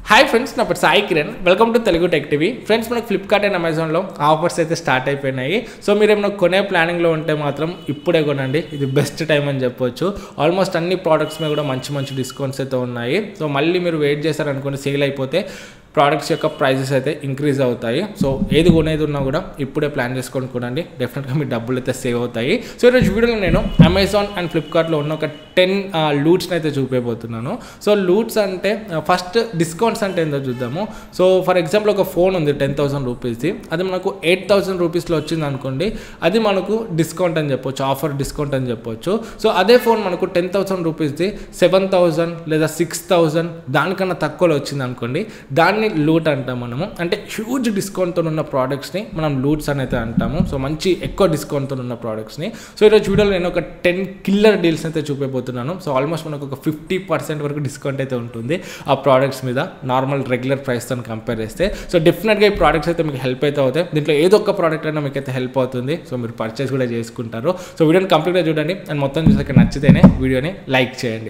hi friends నా పేరు Sai Kiran welcome to Telugu tech TV friends మనకు ఫ్లిప్కార్ట్ అండ్ అమెజాన్లో ఆఫర్స్ అయితే స్టార్ట్ అయిపోయినాయి సో మీరు ఏమైనా కొనే ప్లానింగ్లో ఉంటే మాత్రం ఇప్పుడే కొనండి ఇది బెస్ట్ టైం అని చెప్పొచ్చు ఆల్మోస్ట్ అన్ని ప్రోడక్ట్స్ మీద కూడా మంచి మంచి డిస్కౌంట్స్ అయితే ఉన్నాయి సో మళ్ళీ మీరు వెయిట్ చేశారనుకోండి సేల్ అయిపోతే ప్రోడక్ట్స్ యొక్క ప్రైజెస్ అయితే ఇంక్రీజ్ అవుతాయి సో ఏది కొనేది ఉన్నా కూడా ఇప్పుడే ప్లాన్ చేసుకొని కొనండి డెఫినెట్గా మీ డబ్బులు అయితే సేవ్ అవుతాయి సో ఈరోజు వీడియోలో నేను అమెజాన్ అండ్ ఫ్లిప్కార్ట్లో ఉన్న ఒక టెన్ లూట్స్ని అయితే చూపించబోతున్నాను సో లూట్స్ అంటే ఫస్ట్ డిస్కౌంట్స్ అంటే ఏందో చూద్దాము సో ఫర్ ఎగ్జాంపుల్ ఒక ఫోన్ ఉంది టెన్ థౌసండ్ రూపీస్ది అది మనకు ఎయిట్ థౌసండ్ రూపీస్లో వచ్చింది అనుకోండి అది మనకు డిస్కౌంట్ అని చెప్పొచ్చు ఆఫర్ డిస్కౌంట్ అని చెప్పొచ్చు సో అదే ఫోన్ మనకు టెన్ థౌసండ్ రూపీస్ది సెవెన్ థౌసండ్ లేదా సిక్స్ థౌసండ్ దానికన్నా తక్కువలో వచ్చింది అనుకోండి దాన్ని లూట్ అంటాం మనము అంటే హ్యూజ్ డిస్కౌంట్తో ఉన్న ప్రోడక్ట్స్ని మనం లూట్స్ అని అయితే అంటాము సో మంచి ఎక్కువ డిస్కౌంట్తో ఉన్న ప్రోడక్ట్స్ని సో ఈరోజు వీడియోలో నేను ఒక టెన్ కిల్లర్ డీల్స్ అయితే చూపించబోతున్నాను సో ఆల్మోస్ట్ మనకు ఒక ఫిఫ్టీ పర్సెంట్ వరకు డిస్కౌంట్ అయితే ఉంటుంది ఆ ప్రోడక్ట్స్ మీద నార్మల్ రెగ్యులర్ ప్రైస్తో కంపేర్ చేస్తే సో డెఫినెట్గా ఈ ప్రోడక్ట్స్ అయితే మీకు హెల్ప్ అయితే అవుతాయి దీంట్లో ఏదో ఒక ప్రోడక్ట్ అయినా మీకు అయితే హెల్ప్ అవుతుంది సో మీరు పర్చేస్ కూడా చేసుకుంటారు సో వీడియోని కంప్లీట్గా చూడండి అండ్ మొత్తం చూసాక నచ్చితేనే వీడియోని లైక్ చేయండి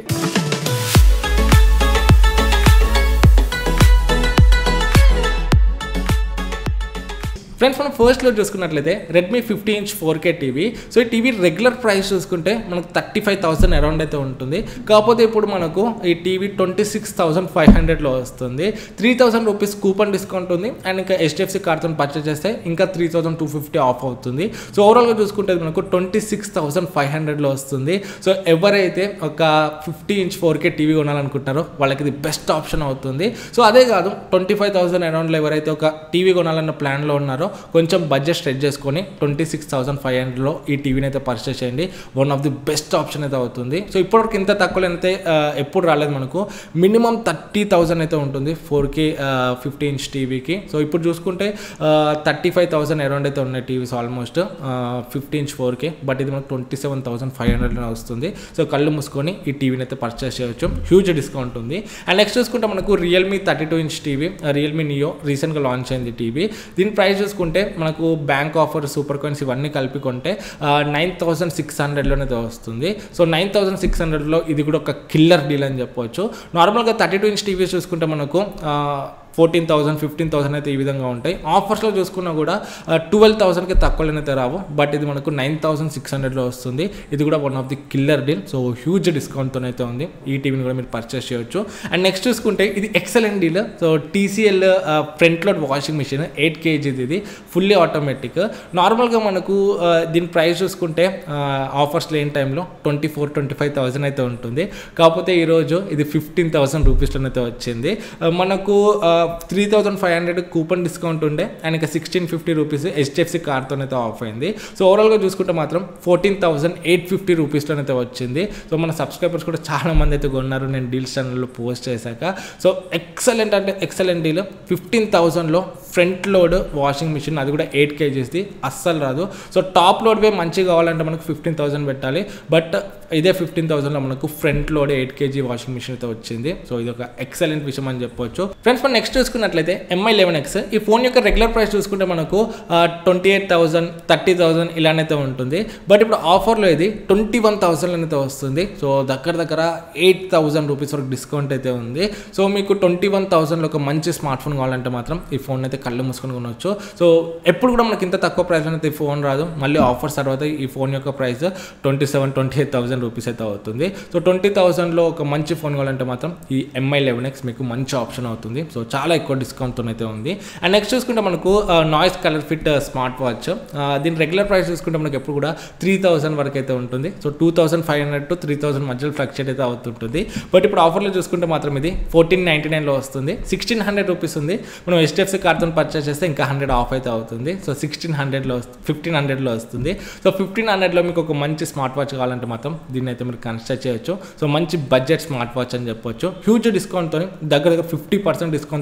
ఫ్రెండ్స్ మనం ఫస్ట్లో చూసుకున్నట్లయితే Redmi fifty inch four K TV so ఈ టీవీ రెగ్యులర్ ప్రైస్ చూసుకుంటే మనకు థర్టీ ఫైవ్ థౌసండ్ అరౌండ్ అయితే ఉంటుంది కాకపోతే ఇప్పుడు మనకు ఈ TV twenty six thousand five హండ్రెడ్లో వస్తుంది three thousand rupees coupon discount ఉంది అండ్ ఇంకా హెచ్డిఎఫ్సి కార్డ్తో పర్చేస్ చేస్తే ఇంకా three thousand two fifty off అవుతుంది సో ఓవరాల్గా చూసుకుంటే మనకు ట్వంటీ సిక్స్ థౌసండ్ ఫైవ్ హండ్రెడ్లో వస్తుంది సో ఎవరైతే ఒక fifty inch four K TV కొనాలనుకుంటారో వాళ్ళకి ఇది బెస్ట్ ఆప్షన్ అవుతుంది సో అదే కాదు ట్వంటీ ఫైవ్ థౌసండ్ అరౌండ్లో ఎవరైతే ఒక టీవీ కొనాలన్న ప్లాన్లో ఉన్నారో కొంచెం బడ్జెట్ స్ట్రెచ్ చేసుకొని ట్వంటీ సిక్స్ థౌసండ్ ఫైవ్ హండ్రెడ్లో ఈ టీవీని అయితే పర్చేస్ చేయండి one of the best option అయితే అవుతుంది సో ఇప్పటివరకు ఇంత తక్కువలో అయితే ఆ, ఎప్పుడు రాలేదు మనకు మినిమం థర్టీ థౌసండ్ అయితే ఉంటుంది ఫోర్ కే ఫిఫ్టీ ఇంచ్ టీవీకి సో ఇప్పుడు చూసుకుంటే థర్టీ ఫైవ్ థౌసండ్ అరౌండ్ అయితే ఉన్నాయి TVs almost fifty inch four K but ఇది మనకు ట్వంటీ సెవెన్ థౌసండ్ ఫైవ్ హండ్రెడ్లో వస్తుంది సో కళ్ళు మూసుకొని ఈ టీవీని అయితే పర్చేస్ చేయొచ్చు హ్యూజ్ డిస్కౌంట్ ఉంది అండ్ నెక్స్ట్ చూసుకుంటే మనకు Realme thirty two inch TV Realme Neo రీసెంట్గా లాంచ్ అయింది టీవీ దీని ప్రైస్ చూసుకుంటే మనకు బ్యాంక్ ఆఫర్ సూపర్ కాయిన్స్ ఇవన్నీ కలిపి కొంటే నైన్ థౌసండ్ సిక్స్ హండ్రెడ్లోనే వస్తుంది సో నైన్ థౌసండ్ సిక్స్ హండ్రెడ్లో ఇది కూడా ఒక కిల్లర్ డీల్ అని చెప్పొచ్చు నార్మల్గా థర్టీ టూ ఇంచ్ టీవీస్ చూసుకుంటే మనకు ఫోర్టీన్ థౌసండ్ ఫిఫ్టీన్ థౌసండ్ అయితే ఈ విధంగా ఉంటాయి ఆఫర్స్లో చూసుకున్నా కూడా ట్వెల్వ్ థౌసండ్కి తక్కువలోనైతే రావు బట్ ఇది మనకు నైన్ థౌసండ్ సిక్స్ హండ్రెడ్లో వస్తుంది ఇది కూడా one of the killer deal so huge డిస్కౌంట్తో అయితే ఉంది ఈ టీవీని కూడా మీరు పర్చేస్ చేయొచ్చు అండ్ నెక్స్ట్ చూసుకుంటే ఇది excellent deal so TCL front load washing machine eight కేజీది ఇది ఫుల్లీ ఆటోమేటిక్ నార్మల్గా మనకు ఆ, దీని ప్రైస్ చూసుకుంటే ఆఫర్స్ లేని టైంలో twenty four twenty five thousand అయితే ఉంటుంది కాకపోతే ఈరోజు ఇది ఫిఫ్టీన్ థౌసండ్ రూపీస్లోనైతే వచ్చింది ఆ, మనకు three thousand five hundred coupon discount ఉండే అండ్ ఇంకా సిక్స్టీన్ ఫిఫ్టీ రూపీస్ హెచ్డిఎఫ్సి కార్డ్తోనైతే ఆఫ్ అయింది సో ఓవరాల్గా చూసుకుంటే మాత్రం ఫోర్టీన్ థౌసండ్ ఎయిట్ ఫిఫ్టీ రూపీస్లోనైతే వచ్చింది సో మన సబ్స్క్రైబర్స్ కూడా చాలా మంది అయితే కొన్నారు నేను డీల్స్ ఛానల్లో పోస్ట్ చేశాక సో ఎక్సలెంట్ అంటే ఎక్సలెంట్ డీల్ ఫిఫ్టీన్ థౌసండ్లో ఫ్రంట్ లోడ్ వాషింగ్ మిషన్ అది కూడా ఎయిట్ కేజీస్ది అస్సలు రాదు సో టాప్ లోడ్ వే మంచిగా కావాలంటే మనకు ఫిఫ్టీన్ థౌసండ్ పెట్టాలి బట్ ఇదే ఫిఫ్టీన్ థౌసండ్లో మనకు front load eight KG washing machine అయితే వచ్చింది సో ఇది ఒక ఎక్సలెంట్ విషయం అని చెప్పొచ్చు ఫ్రెండ్స్ మనం నెక్స్ట్ చూసుకున్నట్లయితే ఎంఐ లెవెన్ ఎక్స్ ఈ ఫోన్ యొక్క రెగ్యులర్ ప్రైస్ చూసుకుంటే మనకు twenty eight thousand thirty thousand ఇలానైతే ఉంటుంది బట్ ఇప్పుడు ఆఫర్లో ఇది ట్వంటీ వన్ థౌసండ్ అయితే వస్తుంది సో దగ్గర దగ్గర ఎయిట్ థౌసండ్ రూపీస్ వరకు డిస్కౌంట్ అయితే ఉంది సో మీకు ట్వంటీ వన్ థౌసండ్లో ఒక మంచి స్మార్ట్ ఫోన్ కావాలంటే మాత్రం ఈ ఫోన్ అయితే కళ్ళు మూసుకొని కొనవచ్చు సో ఎప్పుడు కూడా మనకి ఇంత తక్కువ ప్రైస్లో అయితే ఈ ఫోన్ రాదు మళ్ళీ ఆఫర్స్ తర్వాత ఈ ఫోన్ యొక్క price twenty seven twenty eight thousand rupees అయితే అవుతుంది సో ట్వంటీ థౌసండ్లో ఒక మంచి ఫోన్ కావాలంటే మాత్రం ఈ ఎంఐ లెవెన్ ఎక్స్ మీకు మంచి ఆప్షన్ అవుతుంది సో చాలా ఎక్కువ డిస్కౌంట్తో అయితే ఉంది అండ్ నెక్స్ట్ చూసుకుంటే మనకు Noise ColorFit smart watch దీని రెగ్యులర్ ప్రైస్ చూసుకుంటే మనకి ఎప్పుడు కూడా త్రీ థౌసండ్ వరకు అయితే ఉంటుంది so two thousand five hundred to three thousand మధ్యలో ఫ్లక్చుయేట్ అయితే అవుతుంటుంది బట్ ఇప్పుడు ఆఫర్లో చూసుకుంటే మాత్రం ఇది ఫోర్టీన్ నైంటీ నైన్లో వస్తుంది సిక్స్టీన్ హండ్రెడ్ రూపీస్ ఉంది మనం హెచ్డిఎఫ్సి కార్డ్తో పర్చేస్ చేస్తే ఇంకా హండ్రెడ్ ఆఫ్ అయితే అవుతుంది సో సిక్స్టీన్ హండ్రెడ్లో ఫిఫ్టీన్ హండ్రెడ్లో వస్తుంది సో ఫిఫ్టీన్ హండ్రెడ్లో మీకు ఒక మంచి స్మార్ట్ వాచ్ కావాలంటే మాత్రం దీన్ని అయితే మీరు కన్స్ట్రక్ట్ చేయొచ్చు సో మంచి బడ్జెట్ స్మార్ట్ వాచ్ అని చెప్పొచ్చు హ్యూజ్ డిస్కౌంట్తో దగ్గర దగ్గర ఫిఫ్టీ పర్సెంట్ డిస్కౌంట్తో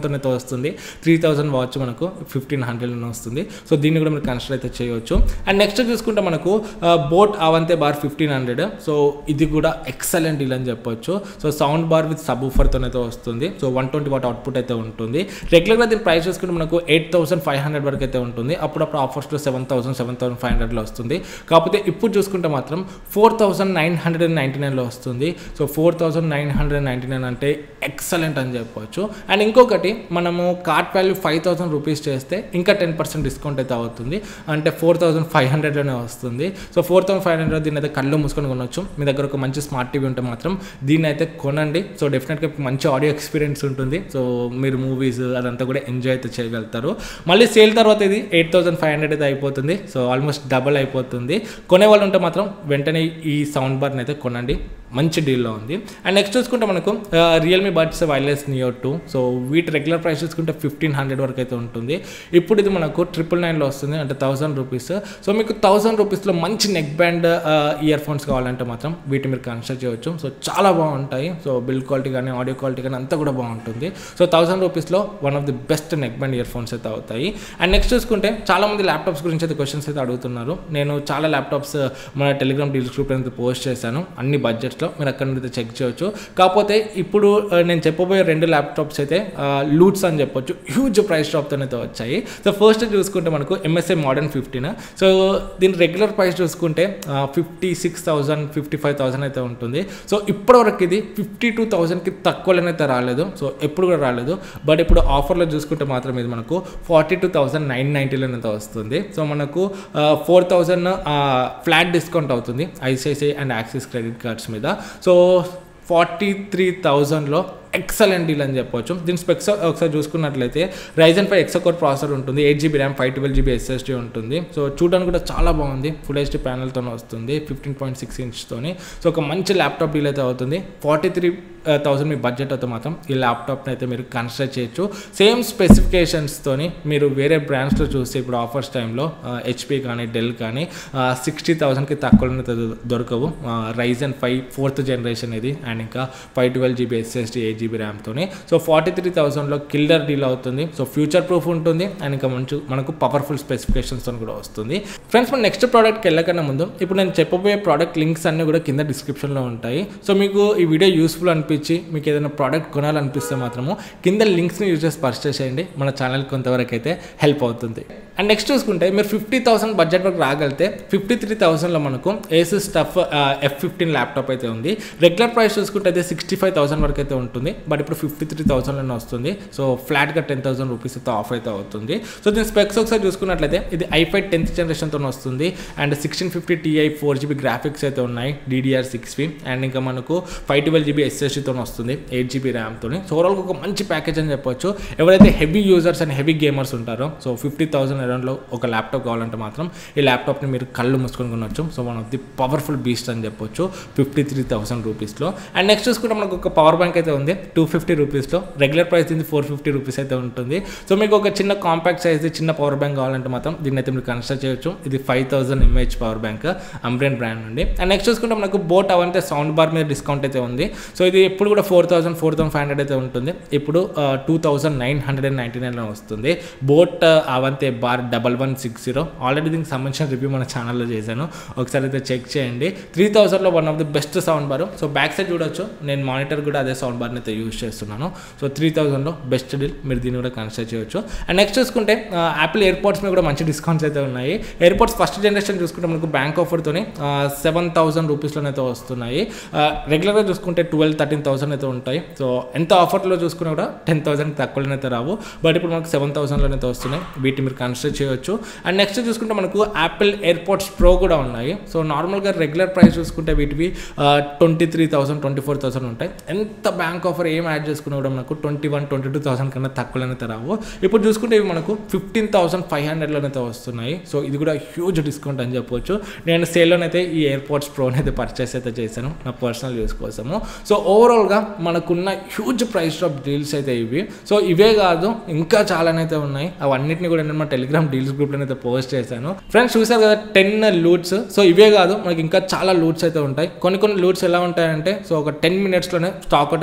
డిస్కౌంట్ అయితే వస్తుంది త్రీ థౌసండ్ వాచ్ మనకు ఫిఫ్టీన్ హండ్రెడ్లోనే వస్తుంది సో దీన్ని కూడా మీరు కన్సిడర్ అయితే చేయవచ్చు అండ్ నెక్స్ట్ చూసుకుంటే మనకు boAt Aavante bar fifteen hundred so ఇది కూడా ఎక్సలెంట్ డీల్ అని చెప్పొచ్చు so sound bar with sub తో అయితే వస్తుంది so one twenty watt output అయితే ఉంటుంది రెగ్యులర్గా దీని ప్రైస్ చూసుకుంటే మనకు ఎయిట్ థౌసండ్ ఫైవ్ హండ్రెడ్ వరకు అయితే ఉంటుంది అప్పుడప్పుడు ఆఫర్స్లో seven thousand seven thousand five హండ్రెడ్లో వస్తుంది కాకపోతే ఇప్పుడు చూసుకుంటే మాత్రం four thousand nine hundred and ninety నైన్లో వస్తుంది so four thousand nine hundred ninety nine అంటే ఎక్సలెంట్ అని చెప్పొచ్చు అండ్ ఇంకొకటి మనము cart value five thousand rupees చేస్తే ఇంకా టెన్ పర్సెంట్ డిస్కౌంట్ అయితే అవుతుంది అంటే ఫోర్ థౌసండ్ ఫైవ్ హండ్రెడ్లోనే వస్తుంది so four thousand five hundred దీని అయితే కళ్ళు మూసుకొని కొనొచ్చు మీ దగ్గర ఒక మంచి స్మార్ట్ టీవీ ఉంటే మాత్రం దీన్ని అయితే కొనండి సో డెఫినెట్గా మంచి ఆడియో ఎక్స్పీరియన్స్ ఉంటుంది సో మీరు మూవీస్ అదంతా కూడా ఎంజాయ్ అయితే చేయగలుగుతారు మళ్ళీ సేల్ తర్వాత ఇది ఎయిట్ థౌసండ్ ఫైవ్ హండ్రెడ్ అయితే అయిపోతుంది సో ఆల్మోస్ట్ డబల్ అయిపోతుంది కొనే వాళ్ళు ఉంటే మాత్రం వెంటనే ఈ సౌండ్ బార్ని అయితే కొనండి మంచి డీల్లో ఉంది అండ్ నెక్స్ట్ చూసుకుంటే మనకు Realme buds wireless Neo two so వీటి రెగ్యులర్ ప్రైస్ చూసుకుంటే ఫిఫ్టీన్ హండ్రెడ్ వరకు అయితే ఉంటుంది ఇప్పుడు ఇది మనకు ట్రిపుల్ నైన్లో వస్తుంది అంటే థౌసండ్ రూపీస్ సో మీకు థౌసండ్ రూపీస్లో మంచి నెక్ బ్యాండ్ ఇయర్ ఫోన్స్ కావాలంటే మాత్రం వీటి మీరు కన్సిడర్ చేయవచ్చు సో చాలా బాగుంటాయి సో బిల్డ్ క్వాలిటీ కానీ ఆడియో క్వాలిటీ కానీ అంతా కూడా బాగుంటుంది సో థౌసండ్ రూపీస్లో one of the best neck band earphones అయితే అవుతాయి అండ్ నెక్స్ట్ చూసుకుంటే చాలా మంది ల్యాప్టాప్స్ గురించి అయితే క్వశ్చన్స్ అయితే అడుగుతున్నారు నేను చాలా ల్యాప్టాప్స్ మన టెలిగ్రామ్ డీల్స్ గ్రూప్ అయితే పోస్ట్ చేశాను అన్ని బడ్జెట్స్లో మీరు అక్కడ నుండి చెక్ చేయొచ్చు కాకపోతే ఇప్పుడు ఆ, నేను చెప్పబోయే రెండు ల్యాప్టాప్స్ అయితే లూట్స్ అని చెప్పొచ్చు హ్యూజ్ ప్రైస్ డ్రాప్తో అయితే వచ్చాయి సో ఫస్ట్ చూసుకుంటే మనకు ఎంఎస్ఐ మోడర్న్ ఫిఫ్టీన్ సో దీని రెగ్యులర్ ప్రైస్ చూసుకుంటే fifty six thousand fifty five thousand అయితే ఉంటుంది సో ఇప్పటివరకు ఇది ఫిఫ్టీ టూ థౌసండ్కి తక్కువలోనైతే రాలేదు సో ఎప్పుడు కూడా రాలేదు బట్ ఇప్పుడు ఆఫర్లో చూసుకుంటే మాత్రం ఇది మనకు ఫార్టీ టూ థౌసండ్ నైన్ నైంటీలోనైతే వస్తుంది సో మనకు ఫోర్ థౌజండ్ ఫ్లాట్ డిస్కౌంట్ అవుతుంది ICICI and Axis credit cards మీద సో ఫార్టీ త్రీ థౌజండ్లో ఎక్సలెంట్ డీల్ అని చెప్పొచ్చు దీని స్పెక్స్ ఒకసారి చూసుకున్నట్లయితే రైజన్ ఫైవ్ ఎక్సకోర్ ప్రాసెసర్ ఉంటుంది eight GB RAM five twelve GB SSD ఉంటుంది సో చూడడానికి కూడా చాలా బాగుంది ఫుల్ హెచ్డీ ప్యానల్తో వస్తుంది ఫిఫ్టీన్ పాయింట్ సిక్స్ ఇంచ్తోని సో ఒక మంచి ల్యాప్టాప్ డీల్ అయితే అవుతుంది ఫార్టీ త్రీ థౌసండ్ మీ బడ్జెట్ అయితే మాత్రం ఈ ల్యాప్టాప్ని అయితే మీరు కన్సిడర్ చేయొచ్చు సేమ్ స్పెసిఫికేషన్స్తోని మీరు వేరే బ్రాండ్స్లో చూస్తే ఇప్పుడు ఆఫర్స్ టైంలో హెచ్పి కానీ డెల్ కానీ సిక్స్టీ థౌసండ్కి తక్కువ దొరకవు రైజన్ ఫైవ్ ఫోర్త్ జనరేషన్ ఇది అండ్ ఇంకా five twelve GB SSD eight GB ర్యామ్తోని సో ఫార్టీ త్రీ థౌసండ్లో కిల్లర్ డీల్ అవుతుంది సో ఫ్యూచర్ ప్రూఫ్ ఉంటుంది అండ్ ఇంకా మంచి మనకు పవర్ఫుల్ స్పెసిఫికేషన్స్తో కూడా వస్తుంది ఫ్రెండ్స్ మన నెక్స్ట్ ప్రోడక్ట్కి వెళ్ళకన్నా ముందు ఇప్పుడు నేను చెప్పబోయే ప్రోడక్ట్ లింక్స్ అన్నీ కూడా కింద డిస్క్రిప్షన్లో ఉంటాయి సో మీకు ఈ వీడియో యూస్ఫుల్ అనిపించి మీకు ఏదైనా ప్రోడక్ట్ కొనాలనిపిస్తే మాత్రము కింద లింక్స్ని యూజ్ చేసి పర్చేస్ చేయండి మన ఛానల్ కొంతవరకు అయితే హెల్ప్ అవుతుంది అండ్ నెక్స్ట్ చూసుకుంటే మీరు ఫిఫ్టీ థౌసండ్ బడ్జెట్ వరకు రాగలితే ఫిఫ్టీ త్రీ థౌసండ్లో మనకు ASUS TUF F fifteen laptop అయితే ఉంది రెగ్యులర్ ప్రైస్ చూసుకుంటే అయితే సిక్స్టీ ఫైవ్ థౌసండ్ వరకు అయితే ఉంటుంది బట్ ఇప్పుడు ఫిఫ్టీ త్రీ థౌసండ్లోనే వస్తుంది సో ఫ్లాట్గా టెన్ థౌసండ్ రూపీస్ అయితే ఆఫ్ అయితే అవుతుంది సో దీని స్పెక్స్ ఒకసారి చూసుకున్నట్లయితే ఇది ఐఫై టెన్త్ జనరేషన్తో వస్తుంది and sixteen fifty Ti four GB graphics అయితే ఉన్నాయి డిడిఆర్ సిక్స్ వి అండ్ ఇంకా మనకు ఫైవ్ ట్వెల్వ్ జీబీ ఎస్ఎస్డీతో వస్తుంది ఎయిట్ జీబీ ర్యామ్తో సో ఓవరాల్గా ఒక మంచి ప్యాకేజ్ అని చెప్పొచ్చు ఎవరైతే heavy users and heavy gamers ఉంటారో సో ఫిఫ్టీ థౌసండ్ అరౌండ్లో ఒక ల్యాప్టాప్ కావాలంటే మాత్రం ఈ ల్యాప్టాప్ని మీరు కళ్ళు మూసుకొని కొనొచ్చు so one of the powerful beast అని చెప్పొచ్చు ఫిఫ్టీ త్రీ థౌసండ్ రూపీస్లో అండ్ నెక్స్ట్ చూసుకుంటే మనకు ఒక పవర్ బ్యాంక్ అయితే ఉంది టూ ఫిఫ్టీ రూపీస్లో రెగ్యులర్ ప్రైస్ దీనికి ఫోర్ ఫిఫ్టీ రూపీస్ అయితే ఉంటుంది సో మీకు ఒక చిన్న కాంపాక్ట్ సైజ్ చిన్న పవర్ బ్యాంక్ కావాలంటే మాత్రం దీన్ని అయితే మీరు కన్సిడర్ చేయొచ్చు ఇది five thousand mAh power bank Ambrane brand నుండి అండ్ నెక్స్ట్ చూసుకుంటే మనకు బోట్ అవంతే సౌండ్ బార్ మీద డిస్కౌంట్ అయితే ఉంది సో ఇది ఎప్పుడు కూడా four thousand four thousand five hundred అయితే ఉంటుంది ఇప్పుడు two thousand nine hundred and ninety నైన్లో వస్తుంది boAt Aavante bar double one six zero already దీనికి సంబంధించిన రివ్యూ మన ఛానల్లో చేశాను ఒకసారి అయితే చెక్ చేయండి త్రీ థౌసండ్లో one of the best sound bar so back side చూడొచ్చు నేను మానిటర్ కూడా అదే సౌండ్ బార్ని అయితే యూస్ చేస్తున్నాను సో త్రీ థౌసండ్లో బెస్ట్ డీల్ మీరు దీన్ని కూడా కన్సిడర్ చేయొచ్చు అండ్ నెక్స్ట్ చూసుకుంటే యాపిల్ ఎయిర్పోర్ట్స్ మీద కూడా మంచి డిస్కౌంట్స్ అయితే ఉన్నాయి ఎయిర్పోర్ట్స్ ఫస్ట్ జనరేషన్ చూసుకుంటే మనకు బ్యాంక్ ఆఫర్తోని సెవెన్ థౌసండ్ రూపీస్లోనైతే వస్తున్నాయి రెగ్యులర్గా చూసుకుంటే ట్వెల్వ్ థర్టీన్ థౌసండ్ అయితే ఉంటాయి సో ఎంత ఆఫర్లో చూసుకున్నా కూడా టెన్ థౌసండ్ తక్కువలోనైతే రావు బట్ ఇప్పుడు మనకు సెవెన్ థౌసండ్లోనైతే వస్తున్నాయి వీటిని మీరు కన్సిడర్ చేయొచ్చు అండ్ నెక్స్ట్ చూసుకుంటే మనకు యాపిల్ ఎయిర్పోర్ట్స్ ప్రో కూడా ఉన్నాయి సో నార్మల్గా రెగ్యులర్ ప్రైస్ చూసుకుంటే వీటివి twenty three thousand twenty four thousand ఉంటాయి ఎంత బ్యాంక్ ఆఫర్ ఏం యాడ్ చేసుకున్నా కూడా మనకు twenty one twenty two thousand కన్నా తక్కువలోనైతే రావు ఇప్పుడు చూసుకుంటే ఇవి మనకు ఫిఫ్టీన్ థౌసండ్ ఫైవ్ హండ్రెడ్లోనైతే వస్తున్నాయి సో ఇది కూడా హ్యూజ్ డిస్కౌంట్ అని చెప్పొచ్చు నేను సేల్లోనైతే ఈ ఎయిర్పోర్ట్స్ ప్రోని అయితే పర్చేస్ అయితే చేశాను నా పర్సనల్ యూస్ కోసము సో ఓవరాల్గా మనకున్న హ్యూజ్ ప్రైస్ డ్రాప్ డీల్స్ అయితే ఇవి సో ఇవే కాదు ఇంకా చాలానైతే ఉన్నాయి అవన్నిటిని కూడా నేను మా టెలిగ్రామ్ డీల్స్ గ్రూప్లో అయితే పోస్ట్ చేశాను ఫ్రెండ్స్ చూసారు కదా టెన్ లూట్స్ సో ఇవే కాదు మనకి ఇంకా చాలా లూట్స్ అయితే ఉంటాయి కొన్ని కొన్ని లూట్స్ ఎలా ఉంటాయంటే సో ఒక టెన్ మినిట్స్లోనే స్టాక్ అవుట్ అయితే అయిపోతాయి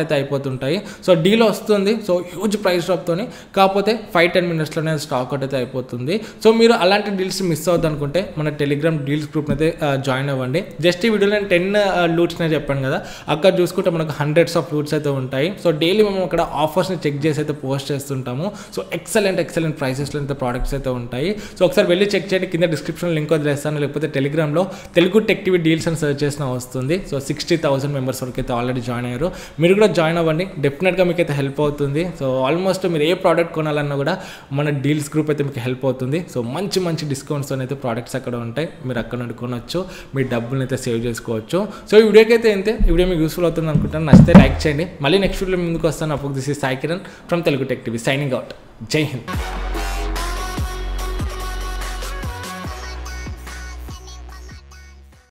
అయిపోతుంటాయి సో డీల్ వస్తుంది సో హ్యూజ్ ప్రైస్ డ్రాప్తోని కాకపోతే ఫైవ్ టెన్ మినిట్స్లోనే స్టాక్ అవుట్ అయితే అయిపోతుంది సో మీరు అలాంటి డీల్స్ మిస్ అవుద్ది అనుకుంటే మన టెలిగ్రామ్ డీల్స్ గ్రూప్ని అయితే జాయిన్ అవ్వండి జస్ట్ ఈ వీడియోలో నేను టెన్ లూట్స్నే చెప్పాను కదా అక్కడ చూసుకుంటే మనకు హండ్రెడ్స్ ఆఫ్ లూట్స్ అయితే ఉంటాయి సో డైలీ మేము అక్కడ ఆఫర్స్ని చెక్ చేసి అయితే పోస్ట్ చేస్తుంటాము సో ఎక్సలెంట్ ఎక్సలెంట్ ప్రైసెస్లో అయితే ప్రోడక్ట్స్ అయితే ఉంటాయి సో ఒకసారి వెళ్ళి చెక్ చేయండి కింద డిస్క్రిప్షన్ లింక్ వదిలేస్తాను లేకపోతే టెలిగ్రామ్లో తెలుగు టెక్ టీవీ డీల్స్ అని సెర్చ్ చేసిన వస్తుంది సో సిక్స్టీ థౌసండ్ మెంబర్స్ వరకు అయితే ఆల్రెడీ జాయిన్ అయ్యారు మీరు కూడా జాయిన్ అవ్వండి డెఫినెట్గా మీకు అయితే హెల్ప్ అవుతుంది సో ఆల్మోస్ట్ మీరు ఏ ప్రోడక్ట్ కొనాలన్నా కూడా మన డీల్స్ గ్రూప్ అయితే మీకు హెల్ప్ అవుతుంది సో మంచి మంచి డిస్కౌంట్స్ అయితే ప్రోడక్ట్స్ అక్కడ ఉంటాయి మీరు అక్కడ నుండి కొనొచ్చు మీ డబ్బులను అయితే సేవ్ చేసుకోవచ్చు సో ఈ వీడియోకి అయితే అంతే ఈ వీడియో మీకు యూస్ఫుల్ అవుతుంది అనుకుంటాను నచ్చితే లైక్ చేయండి మళ్ళీ నెక్స్ట్ వీడియో ముందుకు వస్తాను అప్పుడు this is Sai Kiran from Telugu tech TV signing out జై హింద్